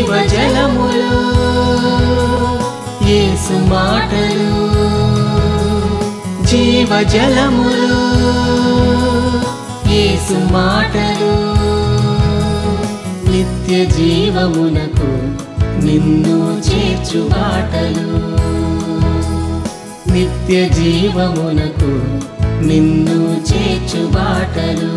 జీవజలములు యేసు మాటలు జీవజలములు యేసు మాటలు నిత్య జీవమునకు నిన్ను చేర్చు బాటలు నిత్య జీవమునకు నిన్ను చేర్చు బాటలు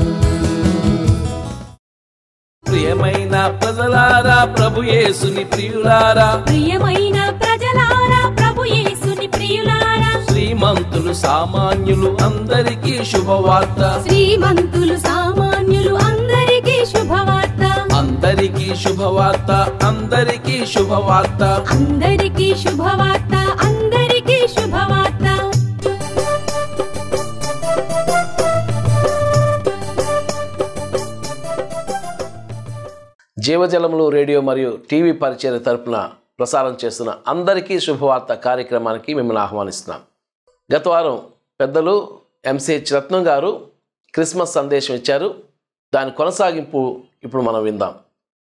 ప్రియమైన ప్రజలారా ప్రభు యేసుని ప్రియులారా ప్రియమైన ప్రజలారా ప్రభు యేసుని ప్రియులారా శ్రీమంతులు సామాన్యులు అందరికీ శుభవార్త శ్రీమంతులు సామాన్యులు అందరికీ శుభవార్త అందరికీ శుభవార్త అందరికీ శుభవార్త అందరికీ శుభవార్త అందరికీ శుభవార్త జీవజలములు రేడియో మరియు టీవీ పరిచయ తరపున ప్రసారం చేస్తున్న అందరికీ శుభవార్త కార్యక్రమానికి మిమ్మల్ని ఆహ్వానిస్తున్నాం గత వారం పెద్దలు ఎంసీహెచ్ రత్నం గారు క్రిస్మస్ సందేశం ఇచ్చారు దాని కొనసాగింపు ఇప్పుడు మనం విందాం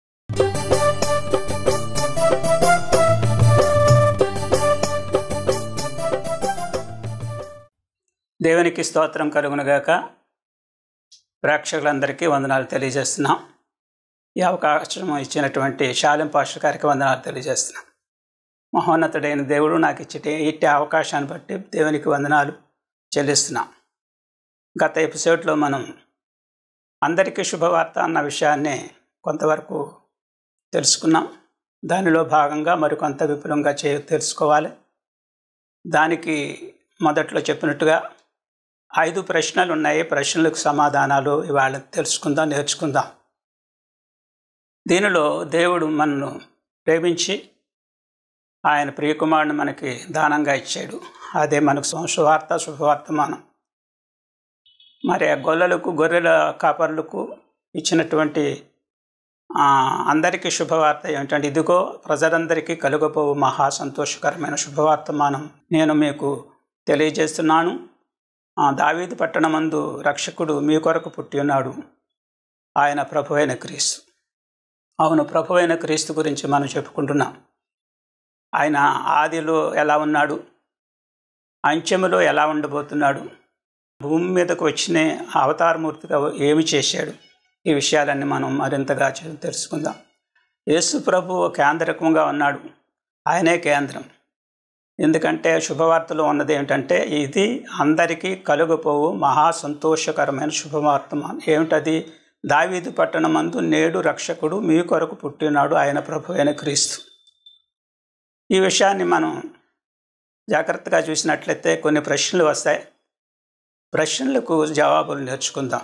దేవునికి స్తోత్రం కలుగునుగాక ప్రేక్షకులందరికీ వందనాలు తెలియజేస్తున్నాం ఈ అవకాశం ఇచ్చినటువంటి శాలెం పాస్టర్ గారికి వందనాలు తెలియజేస్తున్నాం మహోన్నతుడైన దేవుడు నాకు ఇచ్చే ఇట్టి అవకాశాన్ని బట్టి దేవునికి వందనాలు చెల్లిస్తున్నాం గత ఎపిసోడ్లో మనం అందరికీ శుభవార్త అన్న విషయాన్ని కొంతవరకు తెలుసుకున్నాం దానిలో భాగంగా మరికొంత విపులంగా చే తెలుసుకోవాలి దానికి మొదట్లో చెప్పినట్టుగా ఐదు ప్రశ్నలు ఉన్నాయి ప్రశ్నలకు సమాధానాలు ఇవాళ తెలుసుకుందాం నేర్చుకుందాం దీనిలో దేవుడు మనను ప్రేమించి ఆయన ప్రియకుమారుని మనకి దానంగా ఇచ్చాడు అదే మనకు శుభవార్త శుభవార్తమానం మరి ఆ గొల్లలకు గొర్రెల కాపర్లకు ఇచ్చినటువంటి ఆ, అందరికీ శుభవార్త ఏమిటంటే ఇదిగో ప్రజలందరికీ కలుగపోవు మహా సంతోషకరమైన శుభవార్తమానం నేను మీకు తెలియజేస్తున్నాను ఆ, దావీదు పట్టణమందు రక్షకుడు మీ కొరకు పుట్టి ఉన్నాడు ఆయన ప్రభు అయిన క్రీస్తు అవును ప్రభు అయిన క్రీస్తు గురించి మనం చెప్పుకుంటున్నాం ఆయన ఆదిలో ఎలా ఉన్నాడు అంచెములో ఎలా ఉండబోతున్నాడు భూమి మీదకు వచ్చిన అవతారమూర్తిగా ఏమి చేశాడు ఈ విషయాలన్నీ మనం మరింతగా చె- తెలుసుకుందాం యేసు ప్రభు కేంద్రకంగా ఉన్నాడు ఆయనే కేంద్రం ఎందుకంటే శుభవార్తలో ఉన్నది ఏమిటంటే ఇది అందరికీ కలుగపోవు మహా సంతోషకరమైన శుభవార్తమానం ఏమిటది దావీదు పట్టణమందు నేడు రక్షకుడు మీ కొరకు పుట్టినాడు ఆయన ప్రభు అయిన క్రీస్తు ఈ విషయాన్ని మనం జాగ్రత్తగా చూసినట్లయితే కొన్ని ప్రశ్నలు వస్తాయి ప్రశ్నలకు జవాబులు నేర్చుకుందాం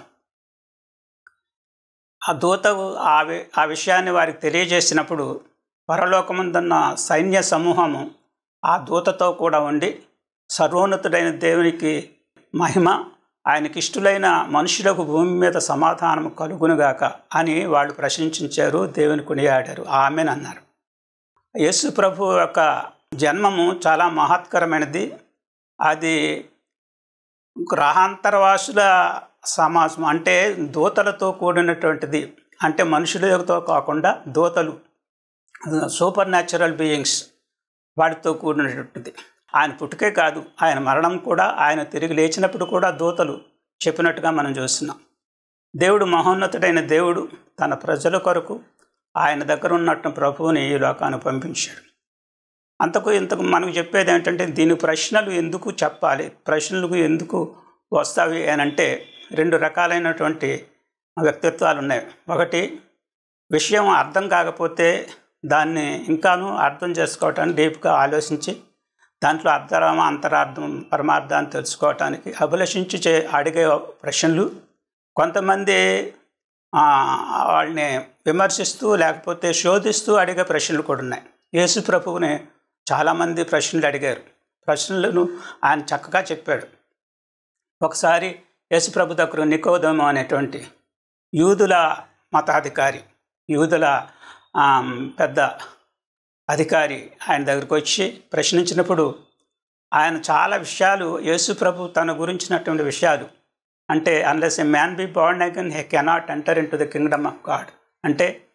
ఆ దూత ఆ వి ఆ విషయాన్ని వారికి తెలియజేసినప్పుడు పరలోకముందున్న సైన్య సమూహము ఆ దూతతో కూడా ఉండి సర్వోన్నతుడైన దేవునికి మహిమ ఆయనకి ఇష్టలైన మనుషులకు భూమి మీద సమాధానం కలుగునుగాక అని వాళ్ళు ప్రశంసించారు దేవుని కొనియాడారు ఆమెను అన్నారు యేసు ప్రభు యొక్క జన్మము చాలా మహత్కరమైనది అది గ్రహాంతరవాసుల సమాజం అంటే దూతలతో కూడినటువంటిది అంటే మనుషులతో కాకుండా దూతలు సూపర్ న్యాచురల్ బీయింగ్స్ వాటితో కూడినటువంటిది ఆయన పుట్టుకే కాదు ఆయన మరణం కూడా ఆయన తిరిగి లేచినప్పుడు కూడా దూతలు చెప్పినట్టుగా మనం చూస్తున్నాం దేవుడు మహోన్నతుడైన దేవుడు తన ప్రజల కొరకు ఆయన దగ్గర ఉన్నట్టు ప్రభువుని ఈ లోకానికి పంపించాడు అంతకు ఇంతకు మనకు చెప్పేది ఏంటంటే దీని ప్రశ్నలు ఎందుకు చెప్పాలి ప్రశ్నలకు ఎందుకు వస్తాయి అని అంటే రెండు రకాలైనటువంటి వ్యక్తిత్వాలు ఉన్నాయి ఒకటి విషయం అర్థం కాకపోతే దాన్ని ఇంకాను అర్థం చేసుకోవటానికి డీప్గా ఆలోచించి దాంట్లో అర్థరామ అంతరార్థం పరమార్థాన్ని తెలుసుకోవటానికి అభిలషించి చే అడిగే ప్రశ్నలు కొంతమంది ఆ, వాళ్ళని విమర్శిస్తూ లేకపోతే శోధిస్తూ అడిగే ప్రశ్నలు కూడా ఉన్నాయి యేసు ప్రభువుని చాలామంది ప్రశ్నలు అడిగారు ప్రశ్నలను ఆయన చక్కగా చెప్పాడు ఒకసారి యేసు ప్రభు దగ్గర నికోదము అనేటువంటి యూదుల మతాధికారి యూదుల ఆ, పెద్ద అధికారి ఆయన దగ్గరికి వచ్చి ప్రశ్నించినప్పుడు ఆయన చాలా విషయాలు యేసు ప్రభు తన గురించినటువంటి విషయాలు అంటే unless a man be born again he cannot enter into the kingdom of God అంటే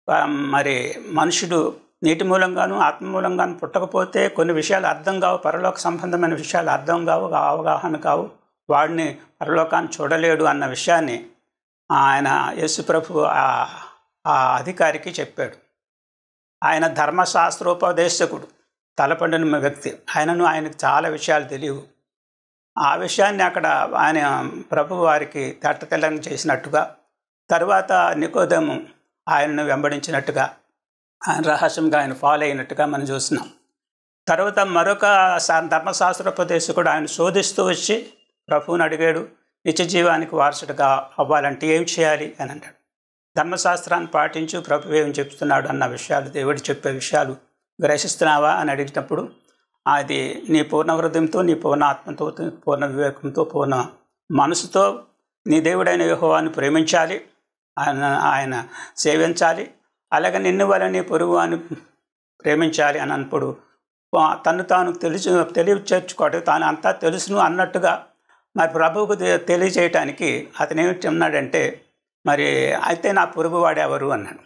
ఆ, మరి మనుషుడు నీటి మూలంగాను ఆత్మ మూలంగాను పుట్టకపోతే కొన్ని విషయాలు అర్థం కావు పరలోక సంబంధమైన విషయాలు అర్థం కావు అవగాహన కావు వాడిని పరలోకాన్ని చూడలేడు అన్న విషయాన్ని ఆయన యేసుప్రభు ఆ- ఆ అధికారికి చెప్పాడు ఆయన ధర్మశాస్త్రోపదేశకుడు తలపండిన వ్యక్తి ఆయనను ఆయనకు చాలా విషయాలు తెలియవు ఆ విషయాన్ని అక్కడ ఆయన ప్రభు వారికి తట్టతెల్లని చేసినట్టుగా తరువాత నికోదము ఆయనను వెంబడించినట్టుగా ఆయన రహస్యంగా ఆయన ఫాలో అయినట్టుగా మనం చూస్తున్నాం తర్వాత మరొక సా- ధర్మశాస్త్రోపదేశకుడు ఆయన శోధిస్తూ వచ్చి ప్రభువుని అడిగాడు నిత్య జీవానికి వారసుడిగా అవ్వాలంటే ఏం చేయాలి అని అంటాడు ధర్మశాస్త్రాన్ని పాటించు ప్రభు ఏం చెప్తున్నాడు అన్న విషయాలు దేవుడు చెప్పే విషయాలు గ్రహిస్తున్నావా అని అడిగినప్పుడు అది నీ పూర్ణ హృదయంతో నీ పూర్ణ ఆత్మతో పూర్ణ వివేకంతో పూర్ణ మనసుతో నీ దేవుడైన యెహోవాను ప్రేమించాలి ఆయన ఆయన సేవించాలి అలాగే నిన్ను వల్ల నీ పొరుగు అని ప్రేమించాలి అని అన్నప్పుడు వా- తను తాను తెలిసి తెలియచేర్చుకోవడం తాను అంతా తెలుసును అన్నట్టుగా మరి ప్రభువుకు తె- తెలియజేయటానికి అతను ఏమిటి అన్నాడంటే మరి అయితే నా పొరుగువాడు ఎవరు అన్నాడు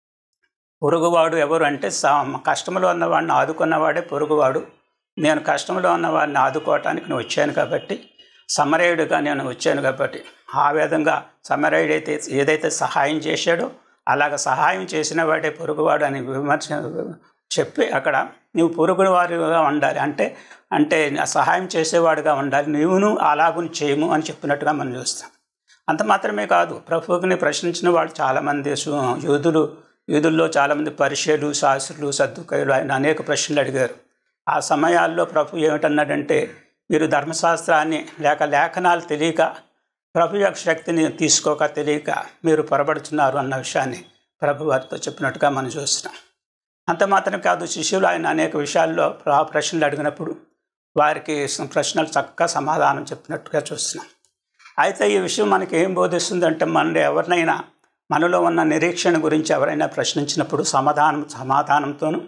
పొరుగువాడు ఎవరు అంటే సా- కష్టంలో ఉన్నవాడిని ఆదుకున్నవాడే పొరుగువాడు నేను కష్టంలో ఉన్నవాడిని ఆదుకోవటానికి నేను వచ్చాను కాబట్టి సమరయుడిగా నేను వచ్చాను కాబట్టి ఆ విధంగా సమరయుడు అయితే ఏదైతే సహాయం చేశాడో అలాగ సహాయం చేసిన వాడే పొరుగువాడు అని విమర్శ చెప్పి అక్కడ నువ్వు పొరుగువారిగా ఉండాలి అంటే అంటే సహాయం చేసేవాడుగా ఉండాలి నువ్వును అలాగుని చేయము అని చెప్పినట్టుగా మనం చూస్తాం అంత మాత్రమే కాదు ప్రభువుని ప్రశ్నించిన వాళ్ళు చాలామంది సు- యూదులు యూదుల్లో చాలామంది పరిచయలు శాస్త్రులు సర్దుకాయులు ఆయన అనేక ప్రశ్నలు అడిగారు ఆ సమయాల్లో ప్రభు ఏమిటన్నాడంటే మీరు ధర్మశాస్త్రాన్ని లేక లేఖనాలు తెలియక ప్రభు యొక్క శక్తిని తీసుకోక తెలియక మీరు పొరబడుతున్నారు అన్న విషయాన్ని ప్రభు వారితో చెప్పినట్టుగా మనం చూస్తున్నాం అంత మాత్రం కాదు శిష్యులు ఆయన అనేక విషయాల్లో ప్ర- ప్రశ్నలు అడిగినప్పుడు వారికి స- ప్రశ్నలు చక్కగా సమాధానం చెప్పినట్టుగా చూస్తున్నాం అయితే ఈ విషయం మనకి ఏం బోధిస్తుందంటే మన ఎవరినైనా మనలో ఉన్న నిరీక్షణ గురించి ఎవరైనా ప్రశ్నించినప్పుడు సమాధానం సమాధానంతోనూ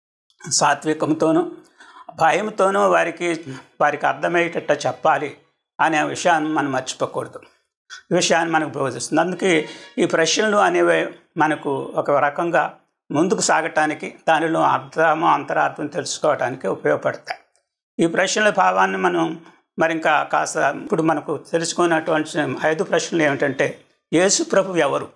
సాత్వికంతోనూ భయంతోనూ వారికి వారికి అర్థమయ్యేటట్టు చెప్పాలి అనే విషయాన్ని మనం మర్చిపోకూడదు ఈ విషయాన్ని మనకు బోధిస్తుంది అందుకే ఈ ప్రశ్నలు అనేవి మనకు ఒక రకంగా ముందుకు సాగటానికి దానిలో అర్థము అంతరార్థం తెలుసుకోవడానికి ఉపయోగపడతాయి ఈ ప్రశ్నల భావాన్ని మనం మరి ఇంకా కాస్త ఇప్పుడు మనకు తెలుసుకున్నటువంటి ఐదు ప్రశ్నలు ఏమిటంటే యేసు ప్రభు ఎవరు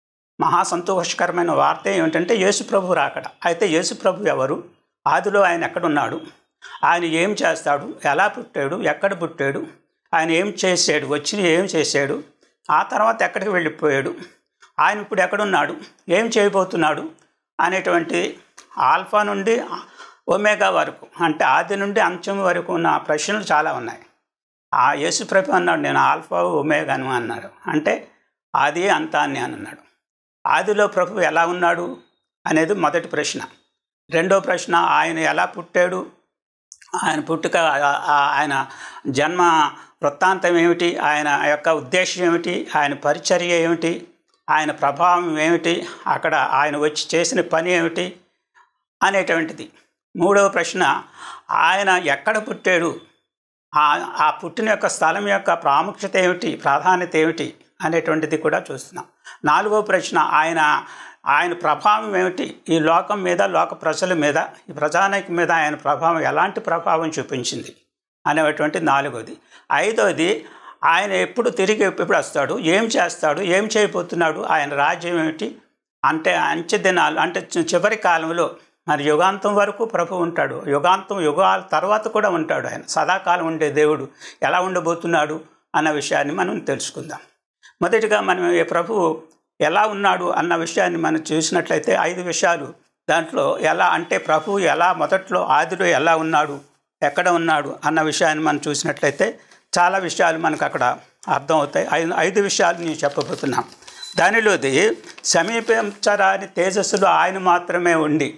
మహా సంతోషకరమైన వార్త ఏమిటంటే యేసు ప్రభు రాకడ అయితే యేసు ప్రభు ఎవరు ఆదిలో ఆయన ఎక్కడున్నాడు ఆయన ఏం చేస్తాడు ఎలా పుట్టాడు ఎక్కడ పుట్టాడు ఆయన ఏం చేశాడు వచ్చి ఏం చేశాడు ఆ తర్వాత ఎక్కడికి వెళ్ళిపోయాడు ఆయన ఇప్పుడు ఎక్కడున్నాడు ఏం చేయబోతున్నాడు అనేటువంటి ఆల్ఫా నుండి ఒమేగా వరకు అంటే ఆది నుండి అంత్యం వరకు ఉన్న ప్రశ్నలు చాలా ఉన్నాయి ఆ యేసు ప్రభు అన్నాడు నేను ఆల్ఫా ఒమేగాను అన్నాడు అంటే ఆది అంతాన్ని అని అన్నాడు ఆదిలో ప్రభు ఎలా ఉన్నాడు అనేది మొదటి ప్రశ్న రెండో ప్రశ్న ఆయన ఎలా పుట్టాడు ఆయన పుట్టుక ఆ- ఆ- ఆయన జన్మ వృత్తాంతం ఏమిటి ఆయన యొక్క ఉద్దేశం ఏమిటి ఆయన పరిచర్య ఏమిటి ఆయన ప్రభావం ఏమిటి అక్కడ ఆయన వచ్చి చేసిన పని ఏమిటి అనేటువంటిది మూడవ ప్రశ్న ఆయన ఎక్కడ పుట్టాడు ఆ ఆ పుట్టిన యొక్క స్థలం యొక్క ప్రాముఖ్యత ఏమిటి ప్రాధాన్యత ఏమిటి అనేటువంటిది కూడా చూస్తున్నాం నాలుగవ ప్రశ్న ఆయన ఆయన ప్రభావం ఏమిటి ఈ లోకం మీద లోక ప్రజల మీద ఈ ప్రజానికి మీద ఆయన ప్రభావం ఎలాంటి ప్రభావం చూపించింది అనేటువంటి నాలుగోది ఐదోది ఆయన ఎప్పుడు తిరిగి ఎప్పుడు వస్తాడు ఏం చేస్తాడు ఏం చేయబోతున్నాడు ఆయన రాజ్యం ఏమిటి అంటే అంచె దినాలు అంటే చి- చివరి కాలంలో మరి యుగాంతం వరకు ప్రభు ఉంటాడు యుగాంతం యుగాల తర్వాత కూడా ఉంటాడు ఆయన సదాకాలం ఉండే దేవుడు ఎలా ఉండబోతున్నాడు అన్న విషయాన్ని మనం తెలుసుకుందాం మొదటిగా మనం ఈ ప్రభువు ఎలా ఉన్నాడు అన్న విషయాన్ని మనం చూసినట్లయితే ఐదు విషయాలు దాంట్లో ఎలా అంటే ప్రభువు ఎలా మొదట్లో ఆదిలో ఎలా ఉన్నాడు ఎక్కడ ఉన్నాడు అన్న విషయాన్ని మనం చూసినట్లయితే చాలా విషయాలు మనకు అక్కడ అర్థం అవుతాయి ఐదు ఐదు విషయాలు నేను చెప్పబోతున్నాం దానిలోది సమీపించరాని తేజస్సులో ఆయన మాత్రమే ఉండి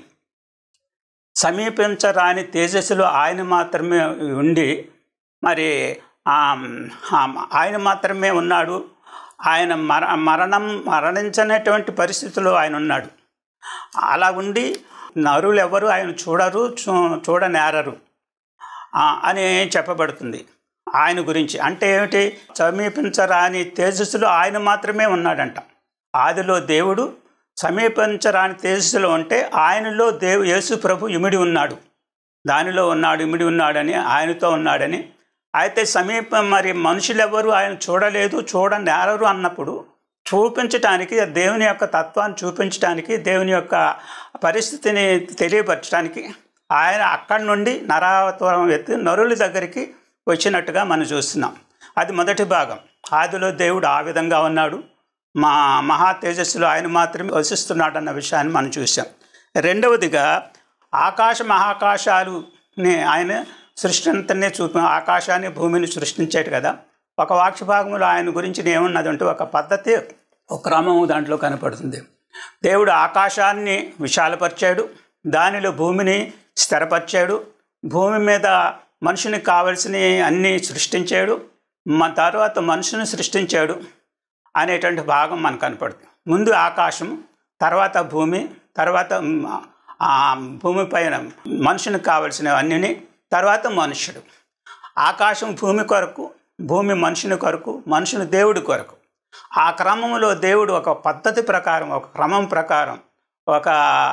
సమీపించరాని తేజస్సులో ఆయన మాత్రమే ఉండి మరి ఆమ్, ఆమ్, ఆయన మాత్రమే ఉన్నాడు ఆయన మర మరణం మరణించనటువంటి పరిస్థితిలో ఆయన ఉన్నాడు అలా ఉండి నరులు ఎవరు ఆయన చూడరు చూ చూడనేరరు ఆ, అని చెప్పబడుతుంది ఆయన గురించి అంటే ఏమిటి సమీపించరాని తేజస్సులో ఆయన మాత్రమే ఉన్నాడంట ఆదిలో దేవుడు సమీపించరాని తేజస్సులో ఉంటే ఆయనలో దేవు యేసు ప్రభు ఇమిడి ఉన్నాడు దానిలో ఉన్నాడు ఇమిడి ఉన్నాడని ఆయనతో ఉన్నాడని అయితే సమీపం మరి మనుషులు ఎవరు ఆయన చూడలేదు చూడనేరరు అన్నప్పుడు చూపించటానికి దేవుని యొక్క తత్వాన్ని చూపించడానికి దేవుని యొక్క పరిస్థితిని తెలియపరచడానికి ఆయన అక్కడి నుండి నరావతారం ఎత్తి నరుల దగ్గరికి వచ్చినట్టుగా మనం చూస్తున్నాం అది మొదటి భాగం ఆదిలో దేవుడు ఆ విధంగా ఉన్నాడు మా మహా తేజస్సులో ఆయన మాత్రమే వసిస్తున్నాడు అన్న విషయాన్ని మనం చూసాం రెండవదిగా ఆకాశ మహాకాశాలుని ఆయన సృష్టి అంతనే చూపి ఆకాశాన్ని భూమిని సృష్టించాడు కదా ఒక వాక్య భాగంలో ఆయన గురించి ఏమున్నదంటే ఒక పద్ధతి ఒక క్రమము దాంట్లో కనపడుతుంది దేవుడు ఆకాశాన్ని విశాలపరిచాడు దానిలో భూమిని స్థిరపరిచాడు భూమి మీద మనుషునికి కావలసినవి అన్నీ సృష్టించాడు మన తర్వాత మనుషుని సృష్టించాడు అనేటువంటి భాగం మనకు కనపడుతుంది ముందు ఆకాశం తర్వాత భూమి తర్వాత మ్, ఆ భూమి పైన మనుషునికి కావలసినవన్నీ తర్వాత మనుషుడు ఆకాశం భూమి కొరకు భూమి మనుషుని కొరకు మనుషుని దేవుడి కొరకు ఆ క్రమంలో దేవుడు ఒక పద్ధతి ప్రకారం ఒక క్రమం ప్రకారం ఒక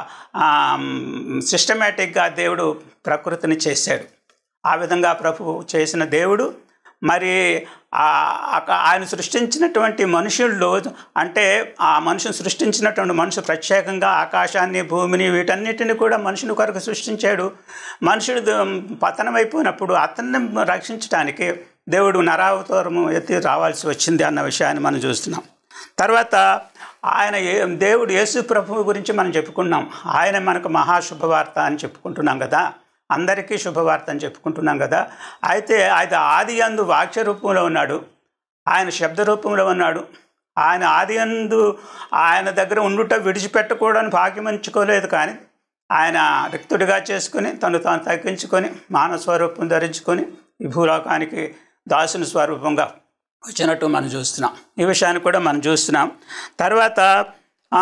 సిస్టమేటిక్గా దేవుడు ప్రకృతిని చేశాడు ఆ విధంగా ప్రభు చేసిన దేవుడు మరి ఆ- ఆ- ఆయన సృష్టించినటువంటి మనుషుల్లో అంటే ఆ మనుషుని సృష్టించినటువంటి మనుషు ప్రత్యేకంగా ఆకాశాన్ని భూమిని వీటన్నిటిని కూడా మనుషుని కొరకు సృష్టించాడు మనుషుడు ద- పతనమైపోయినప్పుడు అతన్ని రక్షించడానికి దేవుడు నరావతారము ఎత్తి రావాల్సి వచ్చింది అన్న విషయాన్ని మనం చూస్తున్నాం తర్వాత ఆయన ఏ- దేవుడు యేసు ప్రభువు గురించి మనం చెప్పుకున్నాం ఆయన మనకు మహాశుభవార్త అని చెప్పుకుంటున్నాం కదా అందరికీ శుభవార్త అని చెప్పుకుంటున్నాం కదా అయితే ఆయన ఆది అందు వాక్య రూపంలో ఉన్నాడు ఆయన శబ్ద రూపంలో ఉన్నాడు ఆయన ఆది అందు ఆయన దగ్గర ఉండుట విడిచిపెట్టకూడని భాగ్యమంచుకోలేదు కానీ ఆయన రిక్తుడిగా చేసుకుని తను తాను తగ్గించుకొని మానవ స్వరూపం ధరించుకొని ఈ భూలోకానికి దాసుని స్వరూపంగా వచ్చినట్టు మనం చూస్తున్నాం ఈ విషయాన్ని కూడా మనం చూస్తున్నాం తర్వాత ఆ,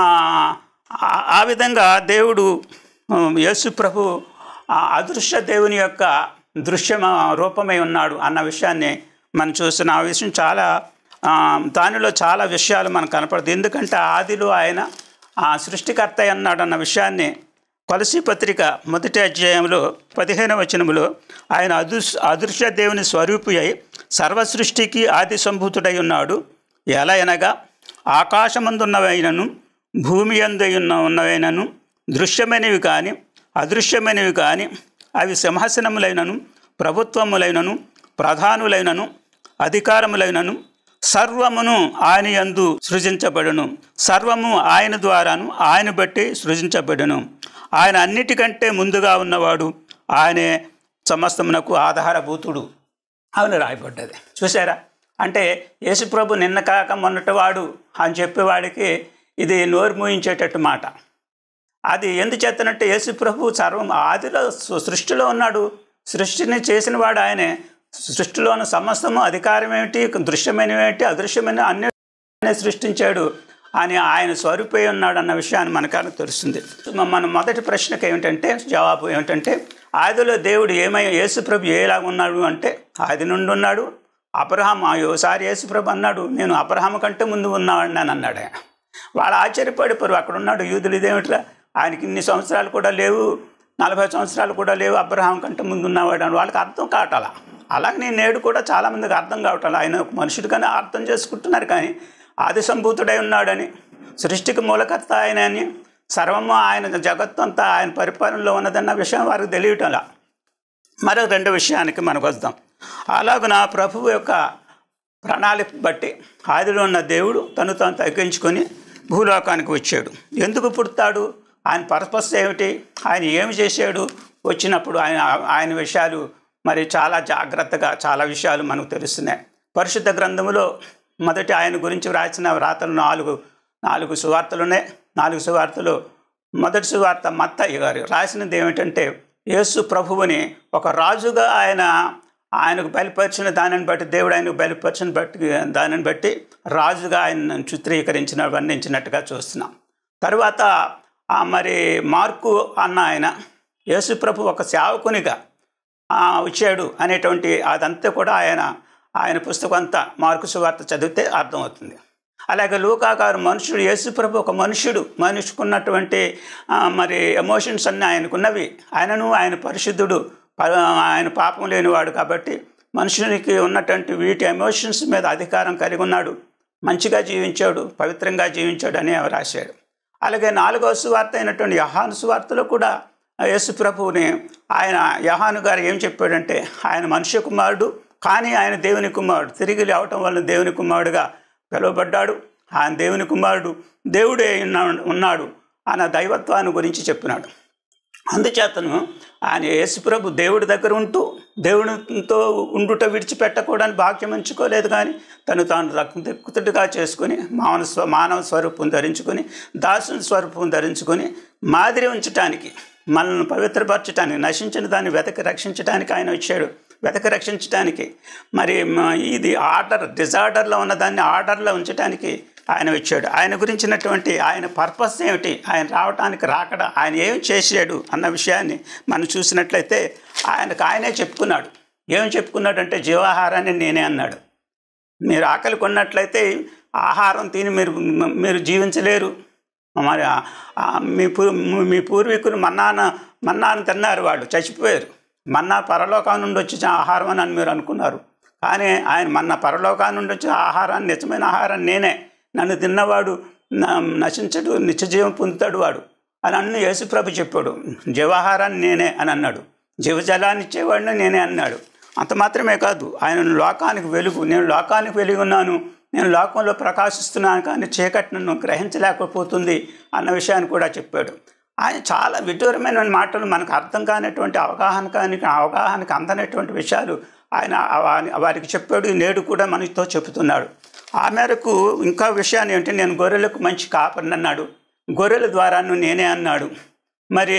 ఆ- ఆ విధంగా దేవుడు ఉమ్, యేసు ప్రభు ఆ అదృశ్య దేవుని యొక్క దృశ్య రూపమై ఉన్నాడు అన్న విషయాన్ని మనం చూస్తున్నాం ఆ విషయం చాలా ఆ, దానిలో చాలా విషయాలు మనకు కనపడుతుంది ఎందుకంటే ఆదిలో ఆయన ఆ సృష్టికర్త అయి ఉన్నాడు అన్న విషయాన్ని కొలసి పత్రిక మొదటి అధ్యాయంలో పదిహేను వచనములో ఆయన అదృశ్ అదృశ్య దేవుని స్వరూపి అయి సర్వ సృష్టికి ఆది సంభూతుడై ఉన్నాడు ఎలా అనగా ఆకాశమందున్నవైనను భూమి అందు ఉన్న ఉన్నవైనను దృశ్యమైనవి కానీ అదృశ్యమైనవి కానీ అవి సింహాసనములైనను ప్రభుత్వములైనను ప్రధానులైనను అధికారములైనను సర్వమును ఆయన యందు సృజించబడును సర్వము ఆయన ద్వారాను ఆయన బట్టి సృజించబడును ఆయన అన్నిటికంటే ముందుగా ఉన్నవాడు ఆయనే సమస్తమునకు ఆధారభూతుడు అవును రాయబడ్డది చూసారా అంటే యేసుప్రభు నిన్న కాక మొన్నటి వాడు అని చెప్పేవాడికి ఇది నోరు మూయించేటట్టు మాట అది ఎందుచేతనంటే యేసుప్రభు సర్వం ఆదిలో సృ- సృష్టిలో ఉన్నాడు సృష్టిని చేసిన వాడు ఆయనే సృష్టిలో ఉన్న సమస్తము అధికారం ఏమిటి దృశ్యమైనవి ఏంటి అదృశ్యమైన అన్ని ఆయనే సృష్టించాడు అని ఆయన స్వరూపై ఉన్నాడు అన్న విషయాన్ని మనకు తెలుస్తుంది మ- మన మొదటి ప్రశ్నకు ఏమిటంటే జవాబు ఏమిటంటే ఆదిలో దేవుడు ఏమై యేసుప్రభు ఏలాగా ఉన్నాడు అంటే ఆది నుండి ఉన్నాడు అబ్రహాం ఓసారి యేసుప్రభు అన్నాడు నేను అబ్రహాం కంటే ముందు ఉన్నవాడిని అని అన్నాడు ఆయన వాళ్ళు ఆశ్చర్యపడిపోరు అక్కడ ఉన్నాడు యూదులు ఇదేమిట్రా ఆయనకి ఇన్ని సంవత్సరాలు కూడా లేవు నలభై సంవత్సరాలు కూడా లేవు అబ్రహాం కంటే ముందు ఉన్నవాడు అని వాళ్ళకి అర్థం కావటాల అలాగే నేడు కూడా చాలామందికి అర్థం కావటాల ఆయన ఒక మనుషుడిగానే అర్థం చేసుకుంటున్నారు కానీ ఆది సంభూతుడై ఉన్నాడని సృష్టికి మూలకర్త ఆయన అని సర్వము ఆయన జగత్తు అంతా ఆయన పరిపాలనలో ఉన్నదన్న విషయం వారికి తెలియటంలా మరో రెండు విషయానికి మనకు వద్దాం అలాగున ప్రభువు యొక్క ప్రణాళిక బట్టి ఆదిలో ఉన్న దేవుడు తను తాను తగ్గించుకొని భూలోకానికి వచ్చాడు ఎందుకు పుడతాడు ఆయన పర్పస్ ఏమిటి ఆయన ఏమి చేశాడు వచ్చినప్పుడు ఆయన ఆయన విషయాలు మరి చాలా జాగ్రత్తగా చాలా విషయాలు మనకు తెలుస్తున్నాయి పరిశుద్ధ గ్రంథములో మొదటి ఆయన గురించి వ్రాసిన వ్రాతలు నాలుగు నాలుగు సువార్తలు ఉన్నాయి నాలుగు సువార్తలు మొదటి సువార్త మత్తయ్య గారు రాసినది ఏమిటంటే యేసు ప్రభువుని ఒక రాజుగా ఆయన ఆయనకు బయలుపరిచిన దానిని బట్టి దేవుడు ఆయనకు బయలుపరిచిన బట్టి దానిని బట్టి రాజుగా ఆయన చిత్రీకరించిన వర్ణించినట్టుగా చూస్తున్నాం తర్వాత ఆ మరి మార్కు అన్న ఆయన యేసు ప్రభు ఒక సేవకునిగా ఆ, వచ్చాడు అనేటువంటి అదంతా కూడా ఆయన ఆయన పుస్తకం అంతా మార్కు సువార్త చదివితే అర్థమవుతుంది అలాగే లూకా గారు మనుషుడు యేసుప్రభు ఒక మనుషుడు మనిషికున్నటువంటి ఆ, మరి ఎమోషన్స్ అన్నీ ఆయనకున్నవి ఆయనను ఆయన పరిశుద్ధుడు ప- ఆయన పాపం లేనివాడు కాబట్టి మనుషునికి ఉన్నటువంటి వీటి ఎమోషన్స్ మీద అధికారం కలిగి ఉన్నాడు మంచిగా జీవించాడు పవిత్రంగా జీవించాడు అని రాశాడు అలాగే నాలుగవ సువార్త అయినటువంటి యహాను సువార్తలో కూడా యేసు ప్రభువుని ఆయన యహాను గారు ఏం చెప్పాడంటే ఆయన మనుష్య కుమారుడు కానీ ఆయన దేవుని కుమారుడు తిరిగి లేవటం వలన దేవుని కుమారుడుగా పిలువబడ్డాడు ఆయన దేవుని కుమారుడు దేవుడే ఉన్నా- ఉన్నాడు అన్న దైవత్వాన్ని గురించి చెప్పినాడు అందుచేతను ఆయన యేసుప్రభు దేవుడి దగ్గర ఉంటూ దేవుడితో ఉండుట విడిచిపెట్టకూడని భాగ్యం ఎంచుకోలేదు కానీ తను తాను రక్తుడిగా చేసుకుని మానవ స్వ మానవ స్వరూపం ధరించుకొని దాసుని స్వరూపం ధరించుకొని మాదిరి ఉంచటానికి మనల్ని పవిత్రపరచడానికి నశించిన దాన్ని వెతకి రక్షించడానికి ఆయన వచ్చాడు వెతకి రక్షించడానికి మరి మ- ఇది ఆర్డర్ డిజార్డర్లో ఉన్న దాన్ని ఆర్డర్లో ఉంచడానికి ఆయన వచ్చాడు ఆయన గురించినటువంటి ఆయన పర్పస్ ఏమిటి ఆయన రావటానికి రాకడ ఆయన ఏం చేశాడు అన్న విషయాన్ని మనం చూసినట్లయితే ఆయనకు ఆయనే చెప్పుకున్నాడు ఏం చెప్పుకున్నాడంటే జీవాహారాన్ని నేనే అన్నాడు మీరు ఆకలి కొన్నట్లయితే ఆహారం తిని మీరు మీరు జీవించలేరు మరి ఆ- ఆ మీ పూ మీ పూర్వీకులు మన్నాన మన్నాను తిన్నారు వాళ్ళు చచ్చిపోయారు మన్నా పరలోకం నుండి వచ్చిన ఆహారం అని మీరు అనుకున్నారు కానీ ఆయన మన్న పరలోకం నుండి వచ్చిన ఆహారాన్ని నిజమైన ఆహారం నేనే నన్ను తిన్నవాడు న- నశించడు నిత్యజీవం పొందుతాడు వాడు అని అన్ను యేసుప్రభు చెప్పాడు జీవాహారాన్ని నేనే అని అన్నాడు జీవజలాన్ని ఇచ్చేవాడిని నేనే అన్నాడు అంత మాత్రమే కాదు ఆయన లోకానికి వెలుగు నేను లోకానికి వెలుగు ఉన్నాను నేను లోకంలో ప్రకాశిస్తున్నాను కానీ చీకటి నన్ను గ్రహించలేకపోతుంది అన్న విషయాన్ని కూడా చెప్పాడు ఆయన చాలా విడ్డూరమైన మాటలు మనకు అర్థం కానటువంటి అవగాహన కాని అవగాహనకు అందనటువంటి విషయాలు ఆయన వా- వారికి చెప్పాడు నేడు కూడా మనతో చెబుతున్నాడు ఆ మేరకు ఇంకా విషయాన్ని ఏంటి నేను గొర్రెలకు మంచి కాపరిని అన్నాడు గొర్రెల ద్వారాను నేనే అన్నాడు మరి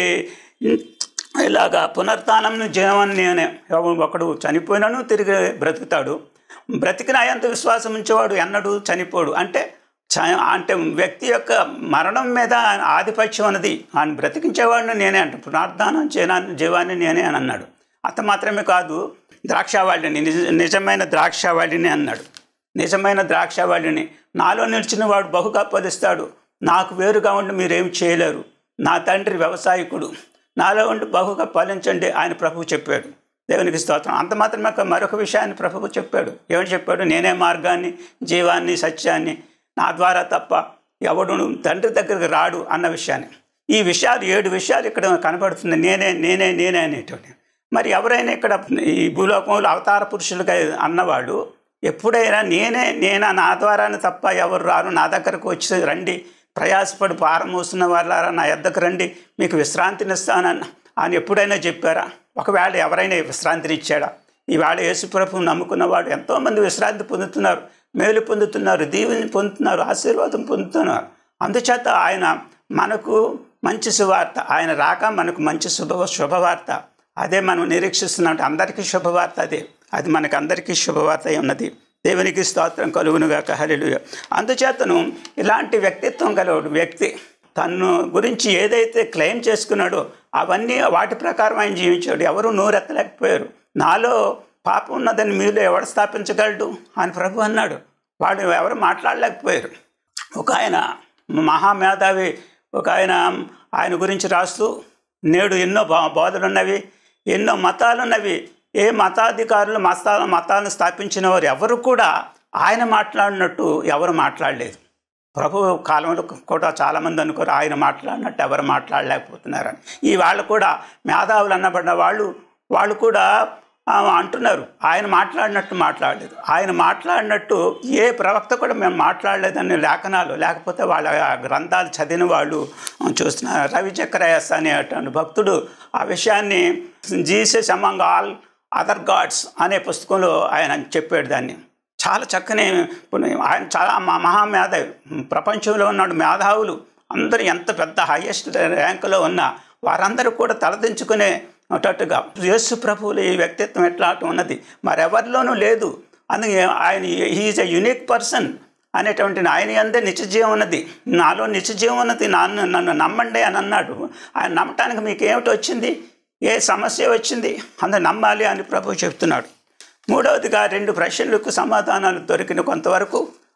ఇలాగా పునరుత్నం జీవన్ నేనే ఎవడు ఒకడు చనిపోయినను తిరిగి బ్రతుకుతాడు బ్రతికిన అయంత విశ్వాసం ఉంచేవాడు ఎన్నడూ చనిపోడు అంటే చ- అంటే వ్యక్తి యొక్క మరణం మీద ఆయన ఆధిపత్యం అన్నది ఆయన బ్రతికించేవాడిని నేనే అంట పునరుద్ధానం జీవాన్ని జీవాన్ని నేనే అని అన్నాడు అంత మాత్రమే కాదు ద్రాక్షావాళిని నిజ నిజమైన ద్రాక్షావాళిని అన్నాడు నిజమైన ద్రాక్షావాళిని నాలో నిలిచిన వాడు బహుగా ఫలిస్తాడు నాకు వేరుగా ఉండి మీరేం చేయలేరు నా తండ్రి వ్యవసాయకుడు నాలో ఉండి బహుగా ఫలించండి ఆయన ప్రభువు చెప్పాడు దేవునికి స్తోత్రం అంత మాత్రమే కాదు మరొక విషయాన్ని ప్రభువు చెప్పాడు ఏమని చెప్పాడు నేనే మార్గాన్ని జీవాన్ని సత్యాన్ని నా ద్వారా తప్ప ఎవడును తండ్రి దగ్గరికి రాడు అన్న విషయాన్ని ఈ విషయాలు ఏడు విషయాలు ఇక్కడ కనపడుతుంది నేనే నేనే నేనే అనేటువంటి మరి ఎవరైనా ఇక్కడ ఈ భూలోకంలో అవతార పురుషులుగా అన్నవాడు ఎప్పుడైనా నేనే నేనా నా ద్వారానే తప్ప ఎవరు రారు నా దగ్గరకు వచ్చి రండి ప్రయాసపడి భారం మోస్తున్న వాళ్ళారా నా యొద్దకు రండి మీకు విశ్రాంతినిస్తానన్న అని ఎప్పుడైనా చెప్పారా ఒకవేళ ఎవరైనా విశ్రాంతిని ఇచ్చాడా ఈవేళ యేసుప్రభు నమ్ముకున్న వాడు ఎంతోమంది విశ్రాంతి పొందుతున్నారు మేలు పొందుతున్నారు దీవెని పొందుతున్నారు ఆశీర్వాదం పొందుతున్నారు అందుచేత ఆయన మనకు మంచి శుభవార్త ఆయన రాక మనకు మంచి శుభ శుభవార్త అదే మనం నిరీక్షిస్తున్నాం అందరికీ శుభవార్త అదే అది మనకు అందరికీ శుభవార్త అయి ఉన్నది దేవునికి స్తోత్రం కలుగునుగాక హల్లెలూయా అందుచేతను ఇలాంటి వ్యక్తిత్వం గలవాడు వ్యక్తి తను గురించి ఏదైతే క్లెయిమ్ చేసుకున్నాడో అవన్నీ వాటి ప్రకారం ఆయన జీవించాడు ఎవరు నోరెత్తలేకపోయారు నాలో పాపం ఉన్నదని మీలో ఎవడు స్థాపించగలడు అని ప్రభు అన్నాడు వాడు ఎవరు మాట్లాడలేకపోయారు ఒక ఆయన మహామేధావి ఒక ఆయన ఆయన గురించి రాస్తూ నేడు ఎన్నో బా- బోధలున్నవి ఎన్నో మతాలున్నవి ఏ మతాధికారులు మతా మతాలను స్థాపించిన వారు ఎవరు కూడా ఆయన మాట్లాడినట్టు ఎవరు మాట్లాడలేదు ప్రభు కాలంలో కూడా చాలామంది అనుకోరు ఆయన మాట్లాడినట్టు ఎవరు మాట్లాడలేకపోతున్నారని ఈ వాళ్ళు కూడా మేధావులు అన్నబడిన వాళ్ళు వాళ్ళు కూడా ఆ, అంటున్నారు ఆయన మాట్లాడినట్టు మాట్లాడలేదు ఆయన మాట్లాడినట్టు ఏ ప్రవక్త కూడా మేము మాట్లాడలేదని లేఖనాలు లేకపోతే వాళ్ళ ఆ గ్రంథాలు చదివిన వాళ్ళు చూస్తున్నారు రవి చక్రయస్ అనేటువంటి భక్తుడు ఆ విషయాన్ని Jesus among all other gods అనే పుస్తకంలో ఆయన చెప్పాడు దాన్ని చాలా చక్కని ఇప్పుడు ఆయన చాలా మా మహామేధావి ప్రపంచంలో ఉన్నాడు మేధావులు అందరూ ఎంత పెద్ద హైయెస్ట్ ర్యాంకులో ఉన్నా వారందరూ కూడా తలదించుకునే అటట్టుగా యేసు ప్రభువులు ఈ వ్యక్తిత్వం ఎట్లా అటు ఉన్నది మరెవరిలోనూ లేదు అందుకే ఆయన హీఈస్ ఎ యునిక్ పర్సన్ అనేటువంటి ఆయన అందే నిత్యజీవం ఉన్నది నాలో నిత్యజీవం ఉన్నది నన్ను నన్ను నమ్మండి అని అన్నాడు ఆయన నమ్మటానికి మీకు ఏమిటి వచ్చింది ఏ సమస్య వచ్చింది అందరు నమ్మాలి అని ప్రభు చెప్తున్నాడు మూడవదిగా రెండు ప్రశ్నలకు సమాధానాలు దొరికిన కొంతవరకు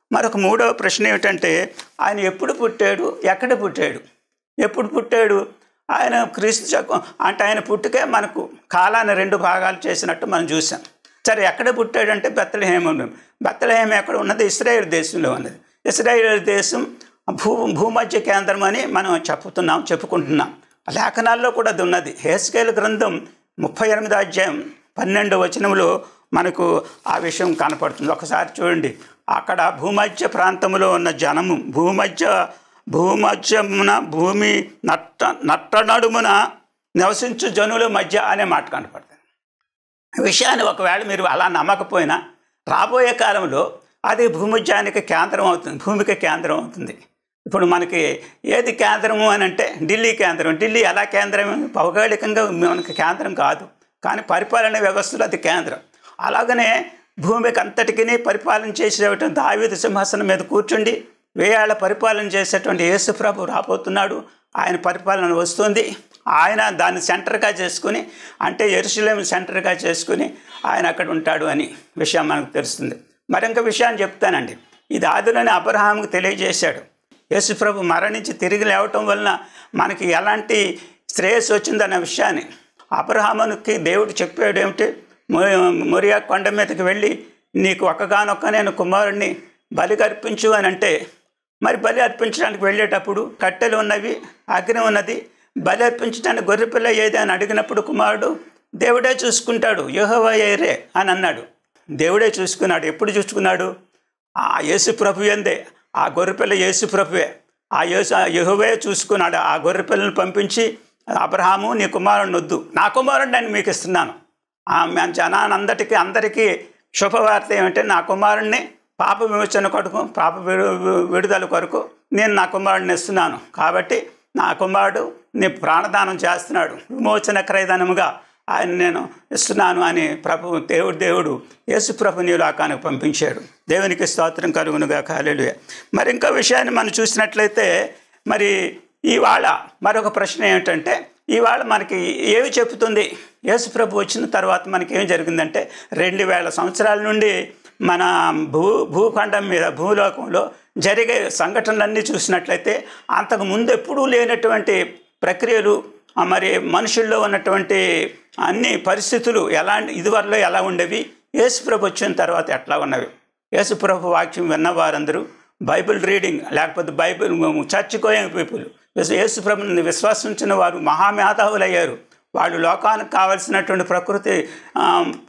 మరొక మూడవ ప్రశ్న ఏమిటంటే ఆయన ఎప్పుడు పుట్టాడు ఎక్కడ పుట్టాడు ఎప్పుడు పుట్టాడు ఆయన క్రీస్తు శకం అంటే ఆయన పుట్టుకే మనకు కాలాన్ని రెండు భాగాలు చేసినట్టు మనం చూసాం సరే ఎక్కడ పుట్టాడంటే బెత్తలహేమ బెత్తలహేమ ఎక్కడ ఉన్నది ఇస్రాయేల్ దేశంలో ఉన్నది ఇస్రాయేల్ దేశం భూ భూమధ్య కేంద్రం అని మనం చెప్పుతున్నాం చెప్పుకుంటున్నాం లేఖనాల్లో కూడా అది ఉన్నది హేస్కేల్ గ్రంథం ముప్పై ఎనిమిది అధ్యాయం పన్నెండు వచనంలో మనకు ఆ విషయం కనపడుతుంది ఒకసారి చూడండి అక్కడ భూమధ్య ప్రాంతంలో ఉన్న జనము భూమధ్య భూమధ్యమున భూమి నట్ట నట్ట నడుమున నివసించు జనుల మధ్య అనే మాట కనపడుతుంది ఈ విషయాన్ని ఒకవేళ మీరు అలా నమ్మకపోయినా రాబోయే కాలంలో అది భూమధ్యానికి కేంద్రం అవుతుంది భూమికి కేంద్రం అవుతుంది ఇప్పుడు మనకి ఏది కేంద్రము అని అంటే ఢిల్లీ కేంద్రం ఢిల్లీ ఎలా కేంద్రం భౌగోళికంగా మనకి కేంద్రం కాదు కానీ పరిపాలన వ్యవస్థలో అది కేంద్రం అలాగనే భూమికి అంతటికి పరిపాలన చేసేటువంటి దావీదు సింహాసనం మీద కూర్చుండి వేయాళ్ళ పరిపాలన చేసేటువంటి యేసుప్రభు రాబోతున్నాడు ఆయన పరిపాలన వస్తుంది ఆయన దాన్ని సెంటర్గా చేసుకుని అంటే ఎరుసలేం సెంటర్గా చేసుకుని ఆయన అక్కడ ఉంటాడు అని విషయం మనకు తెలుస్తుంది మరింక విషయాన్ని చెప్తానండి ఇది ఆదిలోని అబ్రహాంకు తెలియజేశాడు యేసుప్రభు మరణించి తిరిగి లేవటం వలన మనకి ఎలాంటి శ్రేయస్సు వచ్చిందన్న విషయాన్ని అబ్రహామునికి దేవుడు చెప్పాడు ఏమిటి మొ- మొరియా కొండ మీదకి వెళ్ళి నీకు ఒక్కగానొక్క నేను కుమారుడిని బలి అర్పించు అని అంటే మరి బలి అర్పించడానికి వెళ్ళేటప్పుడు కట్టెలు ఉన్నవి అగ్ని ఉన్నది బలి అర్పించడానికి గొర్రెపిల్ల ఏది అని అడిగినప్పుడు కుమారుడు దేవుడే చూసుకుంటాడు యెహోవా ఏరే అని అన్నాడు దేవుడే చూసుకున్నాడు ఎప్పుడు చూసుకున్నాడు ఆ యేసు ప్రభు ఎందే ఆ గొర్రెపిల్ల యేసు ప్రభువే ఆ యేసు ఆ యెహోవే చూసుకున్నాడు ఆ గొర్రెపిల్లని పంపించి అబ్రహాము నీ కుమారుడిని వద్దు నా కుమారుడిని నేను మీకు ఇస్తున్నాను ఆ మన జనానందరికీ అందరికీ శుభవార్త ఏమంటే నా కుమారుణ్ణి పాప విమోచన కొరకు పాప విడు- వి- విడుదల కొరకు నేను నా కుమారుడిని ఇస్తున్నాను కాబట్టి నా కుమారుడు నీ ప్రాణదానం చేస్తున్నాడు విమోచన క్రయధనముగా ఆయన నేను ఇస్తున్నాను అని ప్రభు దేవుడు దేవుడు యేసు ప్రభు నీ లోకానికి పంపించాడు దేవునికి స్తోత్రం కలుగునుగా కాలేలు మరి ఇంకో విషయాన్ని మనం చూసినట్లయితే మరి ఇవాళ మరొక ప్రశ్న ఏమిటంటే ఇవాళ మనకి ఏమి చెప్తుంది యేసు ప్రభు వచ్చిన తర్వాత మనకి ఏం జరిగిందంటే రెండు వేల సంవత్సరాల నుండి మన భూ భూఖండం మీద భూలోకంలో జరిగే సంఘటనలన్నీ చూసినట్లయితే అంతకు ముందు ఎప్పుడూ లేనటువంటి ప్రక్రియలు ఆ మరి మనుషుల్లో ఉన్నటువంటి అన్ని పరిస్థితులు ఎలా ఇదివరలో ఎలా ఉండేవి యేసుప్రభు వచ్చిన తర్వాత ఎట్లా ఉన్నవి యేసుప్రభు వాక్యం విన్న వారందరూ బైబిల్ రీడింగ్ లేకపోతే బైబిల్ చర్చ్ గోయింగ్ పీపుల్ యేసుప్రభుని విశ్వసించిన వారు మహామేధావులు అయ్యారు వాళ్ళు లోకానికి కావలసినటువంటి ప్రకృతి ఆ,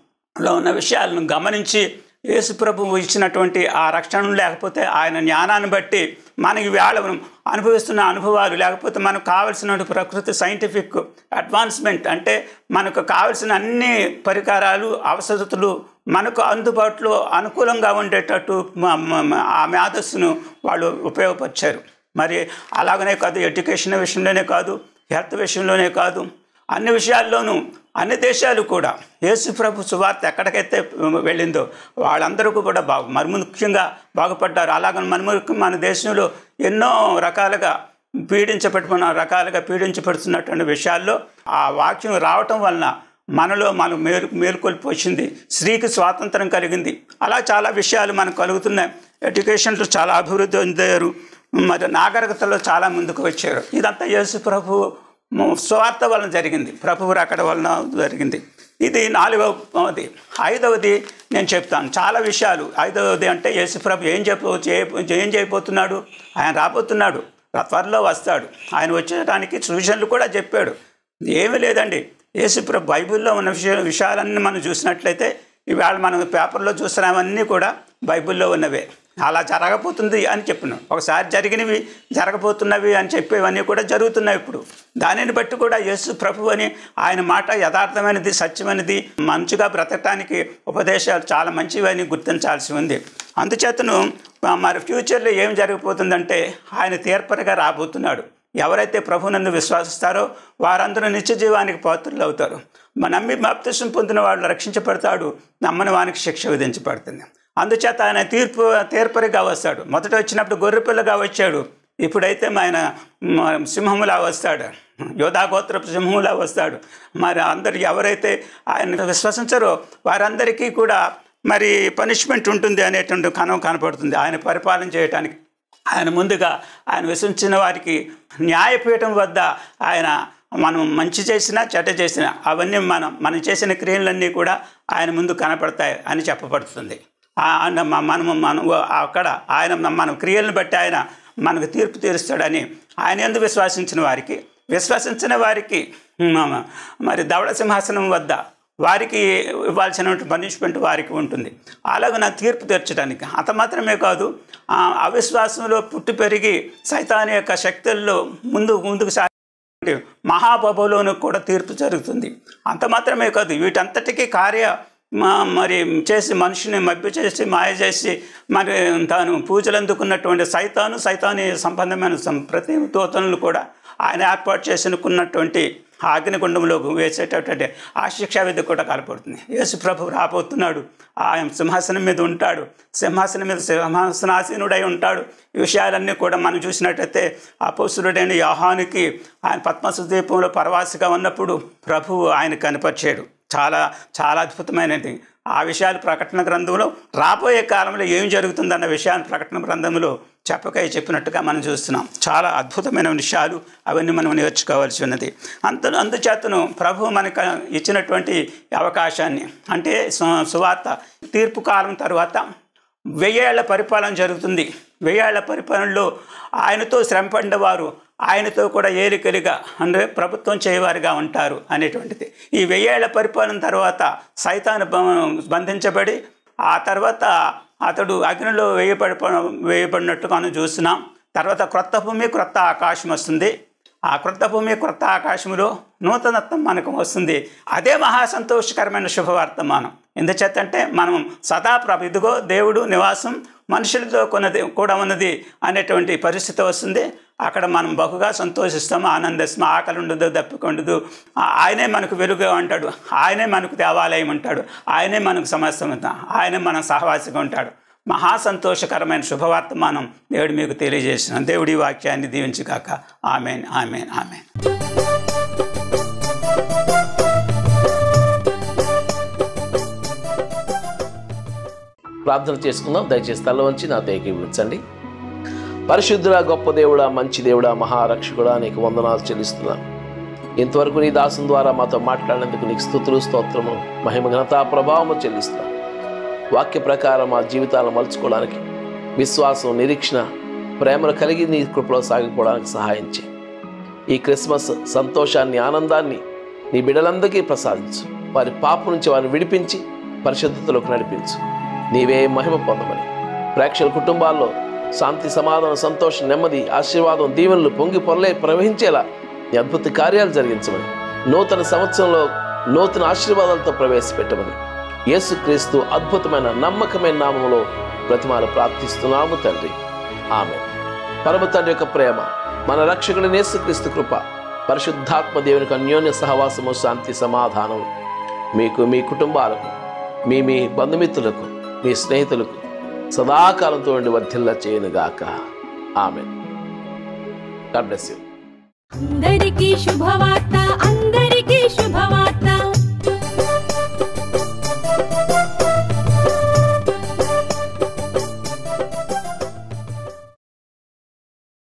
లో ఉన్న విషయాలను గమనించి యేసు ప్రభువు ఇచ్చినటువంటి ఆ రక్షణ లేకపోతే ఆయన జ్ఞానాన్ని బట్టి మనకి వేళ అనుభవిస్తున్న అనుభవాలు లేకపోతే మనకు కావలసిన ప్రకృతి సైంటిఫిక్ అడ్వాన్స్మెంట్ అంటే మనకు కావలసిన అన్ని పరికరాలు అవసరతలు మనకు అందుబాటులో అనుకూలంగా ఉండేటట్టు మ- మ- మ- ఆ మేధస్సును వాళ్ళు ఉపయోగపరిచారు మరి అలాగనే కాదు ఎడ్యుకేషన్ విషయంలోనే కాదు హెల్త్ విషయంలోనే కాదు అన్ని విషయాల్లోనూ అన్ని దేశాలు కూడా యేసు ప్రభు సువార్త ఎక్కడికైతే వెళ్ళిందో వాళ్ళందరూ కూడా బాగు మరి ముఖ్యంగా బాగుపడ్డారు అలాగని మన మన దేశంలో ఎన్నో రకాలుగా పీడించబెట్టుకున్న రకాలుగా పీడించబడుతున్నటువంటి విషయాల్లో ఆ వాక్యం రావటం వలన మనలో మనం మేలు మేలుకొల్పి వచ్చింది స్త్రీకి స్వాతంత్రం కలిగింది అలా చాలా విషయాలు మనకు కలుగుతున్నాయి ఎడ్యుకేషన్లో చాలా అభివృద్ధి చెందారు మరి నాగరికతలో చాలా ముందుకు వచ్చారు ఇదంతా యేసు ప్రభు స్వార్థ వలన జరిగింది ప్రభువు అక్కడ వలన జరిగింది ఇది నాలుగవది ఐదవది నేను చెప్తాను చాలా విషయాలు ఐదవది అంటే యేసు ప్రభు ఏం చెప్ప చేయ- ఏం చేయబోతున్నాడు ఆయన రాబోతున్నాడు త్వరలో వస్తాడు ఆయన వచ్చేటానికి సూచనలు కూడా చెప్పాడు ఏమీ లేదండి యేసుప్రభు బైబిల్లో ఉన్న విషయ విషయాలన్నీ మనం చూసినట్లయితే ఇవాళ మనం పేపర్లో చూస్తున్నామన్నీ కూడా బైబిల్లో ఉన్నవే అలా జరగబోతుంది అని చెప్పినాం ఒకసారి జరిగినవి జరగబోతున్నవి అని చెప్పేవన్నీ కూడా జరుగుతున్నాయి ఇప్పుడు దానిని బట్టి కూడా యేసు ప్రభు అని ఆయన మాట యథార్థమైనది సత్యమైనది మంచిగా బ్రతకటానికి ఉపదేశాలు చాలా మంచివని గుర్తించాల్సి ఉంది అందుచేతను మరి ఫ్యూచర్లో ఏం జరగబోతుందంటే ఆయన తీర్పరిగా రాబోతున్నాడు ఎవరైతే ప్రభునందు విశ్వసిస్తారో వారందరూ నిత్య జీవానికి పాత్రలు అవుతారు మన నమ్మి బాప్తిసం పొందిన వాళ్ళు రక్షించబడతాడు నమ్మని వానికి శిక్ష విధించబడుతుంది అందుచేత ఆయన తీర్పు తీర్పరిగా వస్తాడు మొదట వచ్చినప్పుడు గొర్రెపిల్లగా వచ్చాడు ఇప్పుడైతే ఆయన మ, సింహములా వస్తాడు యోధాగోత్రపు సింహములా వస్తాడు మరి అందరు ఎవరైతే ఆయన విశ్వసించరో వారందరికీ కూడా మరి పనిష్మెంట్ ఉంటుంది అనేటువంటి కనం కనపడుతుంది ఆయన పరిపాలన చేయటానికి ఆయన ముందుగా ఆయన విశ్వసించిన వారికి న్యాయపీఠం వద్ద ఆయన మనం మంచి చేసినా చెడ్డ చేసినా అవన్నీ మనం మనం చేసిన క్రియలన్నీ కూడా ఆయన ముందు కనపడతాయి అని చెప్పబడుతుంది ఆ- ఆ- మ- మనము మనం అక్కడ ఆయన మన క్రియలను బట్టి ఆయన మనకు తీర్పు తీరుస్తాడని ఆయన ఎందుకు విశ్వాసించిన వారికి విశ్వసించిన వారికి మ- మరి దవడ సింహాసనం వద్ద వారికి ఇవ్వాల్సిన పనిష్మెంట్ వారికి ఉంటుంది అలాగే నా తీర్పు తీర్చడానికి అంత మాత్రమే కాదు ఆ అవిశ్వాసంలో పుట్టి పెరిగి సైతాన్ యొక్క శక్తుల్లో ముందు ముందుకు సాగి మహాబబులోను కూడా తీర్పు జరుగుతుంది అంత మాత్రమే కాదు వీటంతటికీ కార్య మా- మరి చేసి మనిషిని మభ్య చేసి మాయ చేసి మరి తాను పూజలు అందుకున్నటువంటి సైతాను సైతాని సంబంధమైన సం- ప్రతి దూతలను కూడా ఆయన ఏర్పాటు చేసుకున్నటువంటి అగ్నిగుండంలోకి వేసేటటువంటి ఆ శిక్షా విధి కూడా కనపడుతుంది యేసు ప్రభు రాబోతున్నాడు ఆయన సింహాసనం మీద ఉంటాడు సింహాసనం మీద సింహాసనాసీనుడై ఉంటాడు ఈ విషయాలన్నీ కూడా మనం చూసినట్టయితే అపోసురుడైన యోహానికి ఆయన పద్మసు ద్వీపంలో పరవాసిగా ఉన్నప్పుడు ప్రభువు ఆయన కనపరిచాడు చాలా చాలా అద్భుతమైనది ఆ విషయాలు ప్రకటన గ్రంథంలో రాబోయే కాలంలో ఏం జరుగుతుందన్న విషయాన్ని ప్రకటన గ్రంథంలో చెప్పకై చెప్పినట్టుగా మనం చూస్తున్నాం చాలా అద్భుతమైన విషయాలు అవన్నీ మనం నేర్చుకోవాల్సి ఉన్నది అంత అందుచేతను ప్రభు మనకు ఇచ్చినటువంటి అవకాశాన్ని అంటే సు- సువార్త తీర్పు కాలం తర్వాత వెయ్యేళ్ల పరిపాలన జరుగుతుంది వెయ్యేళ్ల పరిపాలనలో ఆయనతో శ్రమపడిన వారు ఆయనతో కూడా ఏలికలిగా అంటే ప్రభుత్వం చేయవారిగా ఉంటారు అనేటువంటిది ఈ వెయ్యేళ్ల పరిపాలన తర్వాత సైతాను బ- బంధించబడి ఆ తర్వాత అతడు అగ్నిలో వేయబడి వేయబడినట్టుగా మనం చూస్తున్నాం తర్వాత క్రొత్త భూమి క్రొత్త ఆకాశం వస్తుంది ఆ క్రొత్త భూమి క్రొత్త ఆకాశంలో నూతనత్వం మనకు వస్తుంది అదే మహా సంతోషకరమైన శుభవర్తమానం ఎందుచేతంటే మనం సదా ప్రభ ఇదిగో దేవుడు నివాసం మనుషులతో కొన్నది కూడా ఉన్నది అనేటువంటి పరిస్థితి వస్తుంది అక్కడ మనం బహుగా సంతోషిస్తాము ఆనందిస్తాం ఆకలి ఉండదు దప్పికొండదు ఆ- ఆయనే మనకు వెలుగు అంటాడు ఆయనే మనకు దేవాలయం అంటాడు ఆయనే మనకు సమస్తం అంటాడు. ఆయనే మన సహవాసిగా ఉంటాడు మహా సంతోషకరమైన శుభవర్తమానం దేవుడు మీకు తెలియజేసిన దేవుడి వాక్యాన్ని దీవించుగాక ఆమెన్ ఆమెన్ ఆమెన్ ప్రార్థన చేసుకుందాం దయచేసి తల వంచి నాతో ఏకీభవించండి పరిశుద్ధుడా గొప్ప దేవుడా మంచి దేవుడా మహారక్షకుడా నీకు వందనాలు చెల్లిస్తున్నాను ఇంతవరకు నీ దాసం ద్వారా మాతో మాట్లాడినందుకు నీకు స్థుతులు స్తోత్రము మహిమ ఘనతా ప్రభావము చెల్లిస్తున్నాను వాక్య ప్రకారం మా జీవితాలను మలుచుకోవడానికి విశ్వాసం నిరీక్షణ ప్రేమను కలిగి నీ కృపలో సాగిపోవడానికి సహాయం చేయి ఈ క్రిస్మస్ సంతోషాన్ని ఆనందాన్ని నీ బిడ్డలందరికీ ప్రసాదించు వారి పాప నుంచి వారిని విడిపించి పరిశుద్ధతలోకి నడిపించు నీవే మహిమ పొందమని ప్రేక్షకుల కుటుంబాల్లో శాంతి సమాధానం సంతోషం నెమ్మది ఆశీర్వాదం దీవెనలు పొంగి పొరలే ప్రవహించేలా నీ అద్భుత కార్యాలు జరిగించమని నూతన సంవత్సరంలో నూతన ఆశీర్వాదాలతో ప్రవేశపెట్టమని యేసుక్రీస్తు అద్భుతమైన నమ్మకమైన నామములో ప్రతిమాలు ప్రార్థిస్తున్నాము తండ్రి ఆమె పరమ తండ్రి యొక్క ప్రేమ మన రక్షకుడి యేసుక్రీస్తు కృప పరిశుద్ధాత్మ దేవునికి అన్యోన్య సహవాసము శాంతి సమాధానం మీకు మీ కుటుంబాలకు మీ మీ బంధుమిత్రులకు మీ స్నేహితులకు సదాకాలంతో ఉండి వర్ధిల్లా చేయనుగాక ఆమె గాడ్ బ్లెస్ యూ అందరికీ శుభవార్త